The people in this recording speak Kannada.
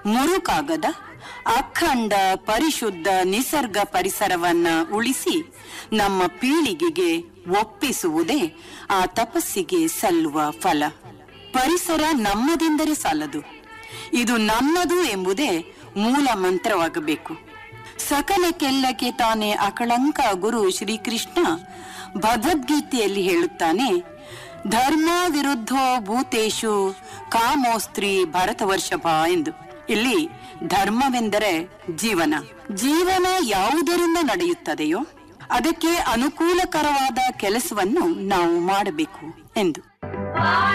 ಮುರುಕಾಗದ ಅಖಂಡ ಪರಿಶುದ್ಧ ನಿಸರ್ಗ ಪರಿಸರವನ್ನ ಉಳಿಸಿ ನಮ್ಮ ಪೀಳಿಗೆಗೆ ಒಪ್ಪಿಸುವುದೇ ಆ ತಪಸ್ಸಿಗೆ ಸಲ್ಲುವ ಫಲ ಪರಿಸರ ನಮ್ಮದೆಂದರೆ ಸಾಲದು ಇದು ನಮ್ಮದು ಎಂಬುದೇ ಮೂಲ ಮಂತ್ರವಾಗಬೇಕು ಸಕಲಕ್ಕೆಲ್ಲಕ್ಕೆ ತಾನೇ ಅಕಳಂಕ ಗುರು ಶ್ರೀಕೃಷ್ಣ ಭಗವದ್ಗೀತೆಯಲ್ಲಿ ಹೇಳುತ್ತಾನೆ ಧರ್ಮ ವಿರುದ್ಧೋ ಭೂತೇಶು ಕಾಮೋಸ್ತ್ರಿ ಭರತವರ್ಷಭ ಎಂದು ಇಲ್ಲಿ ಧರ್ಮವೆಂದರೆ ಜೀವನ ಜೀವನ ಯಾವುದರಿಂದ ನಡೆಯುತ್ತದೆಯೋ ಅದಕ್ಕೆ ಅನುಕೂಲಕರವಾದ ಕೆಲಸವನ್ನು ನಾವು ಮಾಡಬೇಕು ಎಂದು